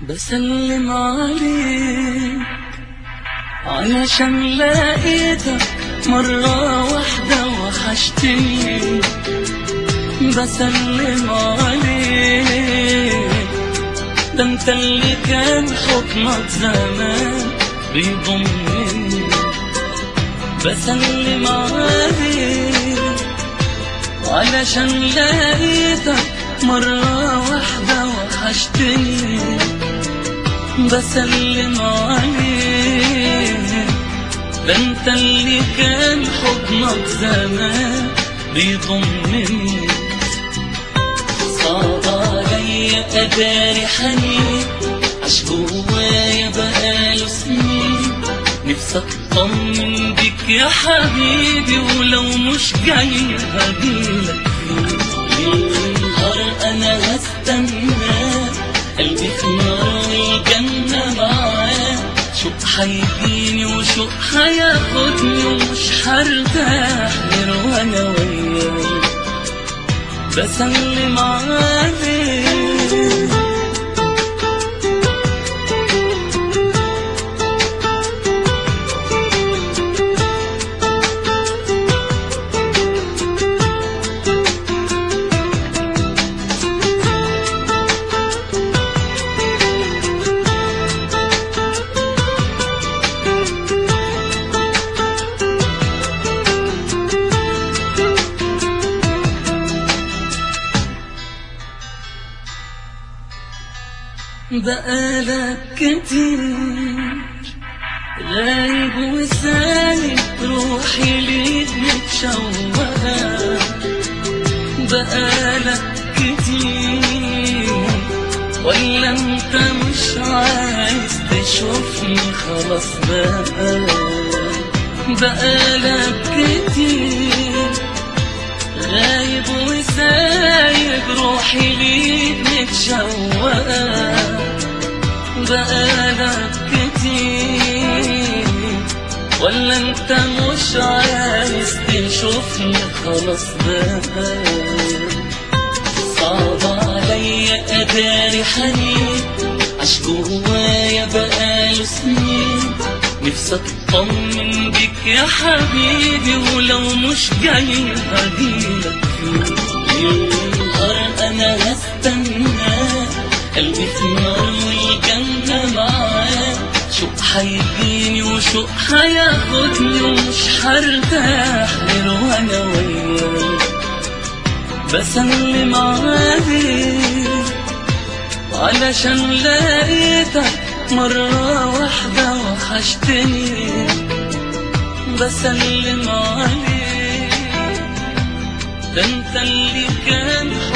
بسلم عليك علشان لقيتك مرة واحدة وحشتني بسلم عليك ده انت اللي كان حكمك زمان بيضمني بسلم عليك علشان لقيتك مرة واحدة وحشتني بسلم عليك ده انت اللي كان حضنك زمان بيضمني صعب عليا اداري حنين عش جوايا بقاله سنين نفسي اطمن بيك يا حبيبي ولو مش جاي هجيلك ليل نهار انا هستناك قلبي في نار الجنة معاه شوق هيجيني وشوق هياخدني ومش هرتاح غير وانا وياك بسلم عليك بقالك كتير غايب وسالك روحي ليك متشوقة بقالك كتير ولا انت مش عايز تشوفني خلاص بقى بقالك كتير غايب وسايب روحي ليك متشوقة بقالك كتير ولا انت مش عايز تشوفني خلاص بقى صعب عليا اداري حنين عش جوايا بقاله سنين نفسي اطمن بيك يا حبيبي ولو مش جاي هجيلك ليل نهار انا هستناك قلبي في نار والجنة معاك شوق هيجيني وشوق هياخدني ومش هرتاح غير وانا وياك بسلم عليك علشان لقيتك مرة واحدة وحشتني بسلم عليك ده انت اللي كان